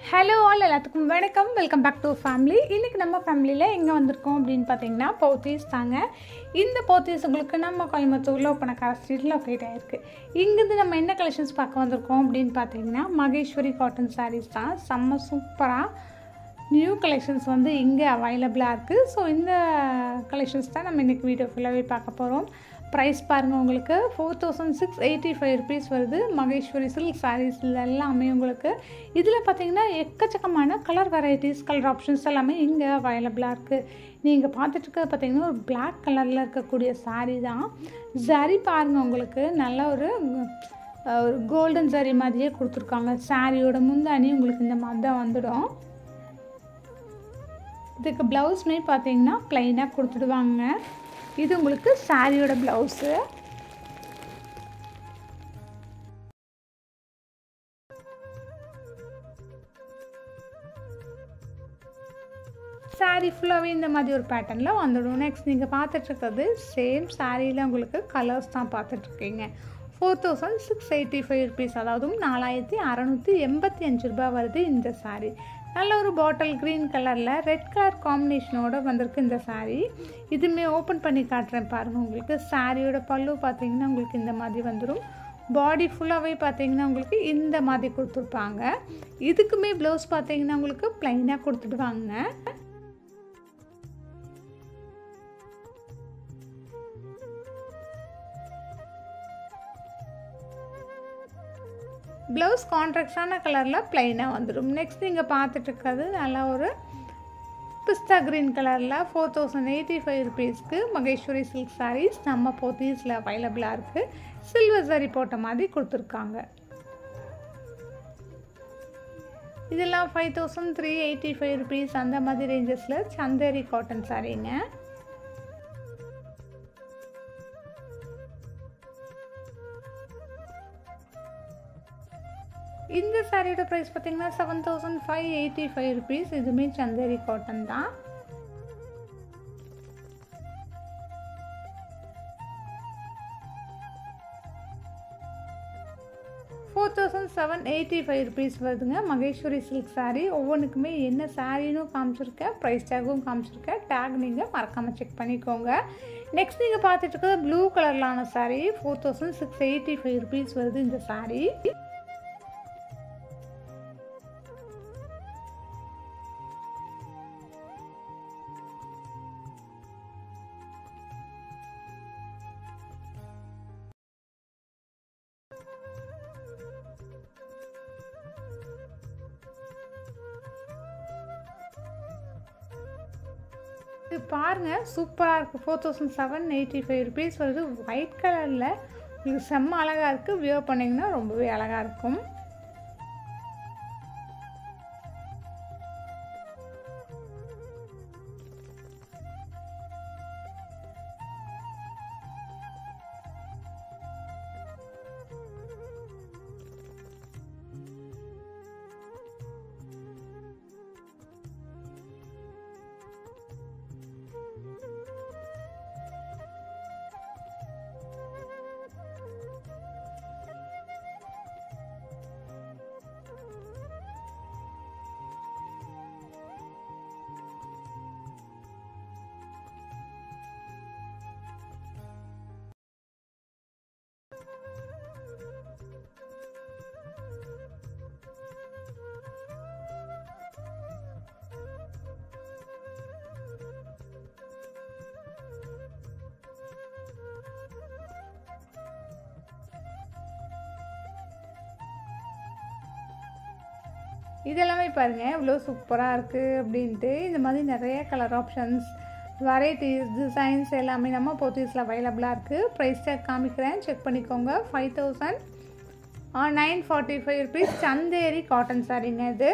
hello all எல்லாத்துக்கும் வணக்கம் welcome back to family இன்றைக்கி நம்ம ஃபேமிலியில் எங்கே வந்திருக்கோம் அப்படின்னு பார்த்தீங்கன்னா போத்தீஸ் தாங்க இந்த போத்தீஸ் உங்களுக்கு நம்ம கோயம்புத்தூரில் பணக்கார ஸ்ட்ரீட்டில் லொக்கேட் ஆகிருக்கு இங்கேருந்து நம்ம என்ன கலெக்ஷன்ஸ் பார்க்க வந்திருக்கோம் அப்படின்னு பார்த்தீங்கன்னா மகேஸ்வரி காட்டன் சாரீஸ் தான் செம்ம சூப்பராக நியூ கலெக்ஷன்ஸ் வந்து இங்கே அவைலபிளாக இருக்குது ஸோ இந்த கலெக்ஷன்ஸ் தான் நம்ம இன்றைக்கி வீடியோ ஃபுல்லாகவே பார்க்க போகிறோம் ப்ரைஸ் பாருங்கள் உங்களுக்கு four thousand six eighty five rupees வருது மகேஸ்வரி சில்க் சாரீஸில் எல்லாமே உங்களுக்கு இதில் பார்த்தீங்கன்னா எக்கச்சக்கமான கலர் வெரைட்டிஸ் கலர் ஆப்ஷன்ஸ் எல்லாமே இங்கே அவைலபிளாக இருக்குது நீங்கள் பார்த்துட்டு இருக்கிறது பார்த்தீங்கன்னா ஒரு பிளாக் கலரில் இருக்கக்கூடிய saree தான் சரி பாருங்கள் உங்களுக்கு நல்ல ஒரு ஒரு கோல்டன் சரி மாதிரியே கொடுத்துருக்காங்க சாரியோட முந்தானி உங்களுக்கு இந்த மாதிரி தான் வந்துடும் இதுக்கு ப்ளவுஸ்மே பார்த்தீங்கன்னா ப்ளைனாக கொடுத்துடுவாங்க இது உங்களுக்கு சாரியோட ப்ளவுஸு சாரீ ஃபுல்லாகவே இந்த மாதிரி ஒரு பேட்டர்னில் வந்துடும் நெக்ஸ்ட் நீங்கள் பார்த்துட்ருக்கிறது சேம் சாரியில் உங்களுக்கு கலர்ஸ் தான் பார்த்துட்ருக்கீங்க four thousand six eighty five rupees அதாவது நாலாயிரத்தி அறநூற்றி எண்பத்தி அஞ்சு ரூபாய் வருது இந்த சாரீ நல்ல ஒரு பாட்டில் க்ரீன் கலரில் ரெட் கலர் காம்பினேஷனோட வந்திருக்கு இந்த சாரீ இதுவுமே ஓப்பன் பண்ணி காட்டுறேன் பாருங்கள் உங்களுக்கு சாரியோட பல்லு பார்த்தீங்கன்னா உங்களுக்கு இந்த மாதிரி வந்துடும் பாடி ஃபுல்லாகவே பார்த்தீங்கன்னா உங்களுக்கு இந்த மாதிரி கொடுத்துருப்பாங்க இதுக்குமே ப்ளவுஸ் பார்த்தீங்கன்னா உங்களுக்கு ப்ளைனாக கொடுத்துடுவாங்க ப்ளவுஸ் கான்ட்ராக்டான கலரில் ப்ளைனாக வந்துடும் நெக்ஸ்ட் நீங்கள் பார்த்துட்டு இருக்கிறது நல்லா ஒரு பிஸ்தா க்ரீன் கலரில் ஃபோர் தௌசண்ட் எயிட்டி ஃபைவ் ருபீஸ்க்கு மகேஸ்வரி சில்க் சாரீஸ் நம்ம போத்தீஸில் அவைலபிளாக இருக்குது சில்வர் சரி போட்ட மாதிரி கொடுத்துருக்காங்க இதெல்லாம் five thousand three eighty five rupees அந்த மாதிரி ரேஞ்சஸில் சந்தேரி காட்டன் சாரீங்க இந்த சாரியோட ப்ரைஸ் பார்த்தீங்கன்னா seven thousand five eighty five rupees இதுவுமே சந்தேரி காட்டன் தான் four thousand seven eighty five rupees வருதுங்க மகேஸ்வரி சில்க் சாரீ ஒவ்வொன்றுக்குமே என்ன சாரின்னு காமிச்சிருக்கேன் ப்ரைஸ் டேக்கும் காமிச்சிருக்கேன் டேக் நீங்கள் மறக்காமல் செக் பண்ணிக்கோங்க நெக்ஸ்ட் நீங்கள் பார்த்துட்டு இருக்கிறது ப்ளூ கலர்லான sari four thousand six eighty five rupees வருது இந்த சாரீ இது பாருங்கள் சூப்பராக இருக்குது four thousand seven eighty five rupees வருது ஒயிட் கலரில் உங்களுக்கு செம்ம அழகாக இருக்குது வியர் பண்ணிங்கன்னா ரொம்பவே அழகாக இருக்கும் இதெல்லாமே பாருங்கள் இவ்வளோ சூப்பராக இருக்குது அப்படின்ட்டு இந்த மாதிரி நிறைய கலர் ஆப்ஷன்ஸ் வெரைட்டிஸ் டிசைன்ஸ் எல்லாமே நம்ம போத்தீஸில் அவைலபிளாக இருக்குது ப்ரைஸ் டேக் காமிக்கிறேன் செக் பண்ணிக்கோங்க five thousand nine forty five rupees Chanderi cotton சாரீங்க இது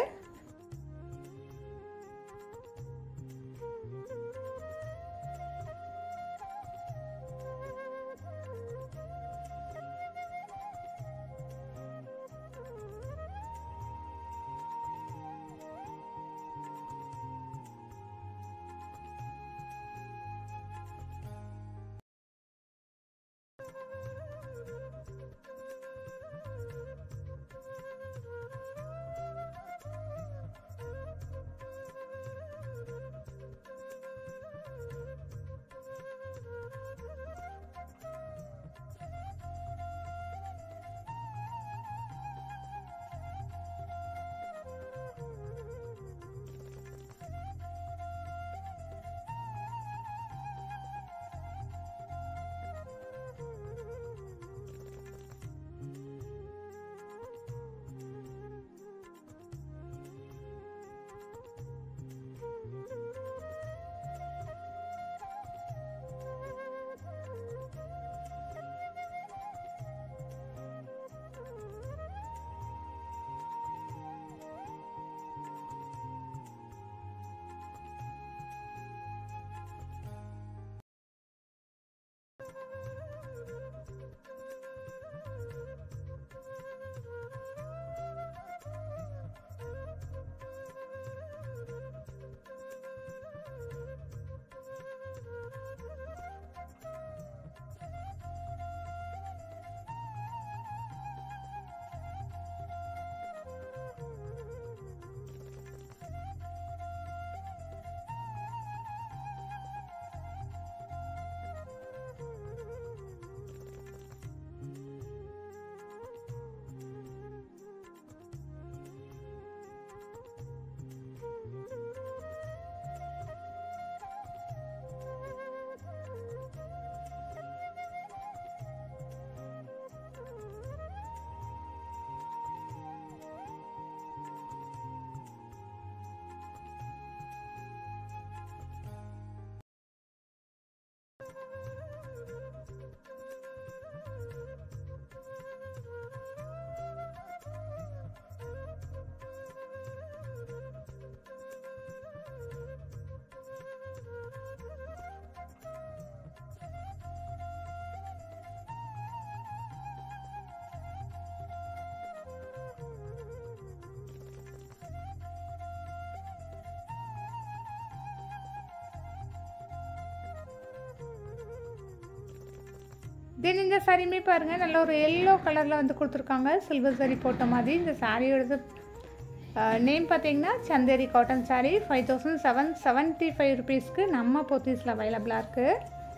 தென் இந்த சாரியுமே பாருங்கள் நல்ல ஒரு எல்லோ கலரில் வந்து கொடுத்துருக்காங்க சில்வர் சாரி போட்ட மாதிரி இந்த சாரியோட நேம் பார்த்தீங்கன்னா Chanderi cotton sari five thousand seven seventy five ருபீஸ்க்கு நம்ம போத்தீஸில் அவைலபிளாக இருக்குது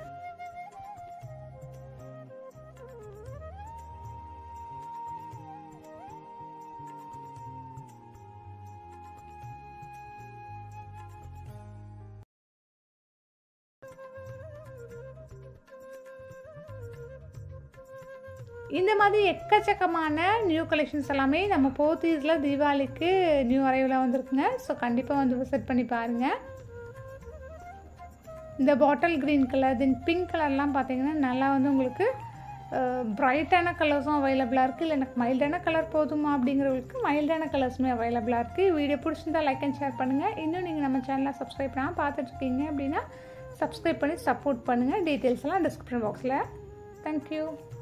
இந்த மாதிரி எக்கச்சக்கமான நியூ கலெக்ஷன்ஸ் எல்லாமே நம்ம போத்தீஸில் தீபாவளிக்கு நியூ அரைவில் வந்திருக்குங்க ஸோ கண்டிப்பாக வந்து விசிட் பண்ணி பாருங்கள் இந்த bottle green colour then pink கலர்லாம் பார்த்தீங்கன்னா நல்லா வந்து உங்களுக்கு ப்ரைட்டான கலர்ஸும் அவைலபிளாக இருக்குது இல்லை எனக்கு மைல்டான கலர் போதுமா அப்படிங்கிறவங்களுக்கு மைல்டான கலர்ஸுமே அவைலபிளாக இருக்குது வீடியோ பிடிச்சிருந்தா லைக் அண்ட் ஷேர் பண்ணுங்கள் இன்னும் நீங்கள் நம்ம சேனலை சப்ஸ்கிரைப் பண்ணால் பார்த்துட்ருக்கீங்க அப்படின்னா சப்ஸ்கிரைப் பண்ணி சப்போர்ட் பண்ணுங்கள் டீட்டெயில்ஸ் எல்லாம் டிஸ்கிரிப்ஷன் பாக்ஸில் தேங்க்யூ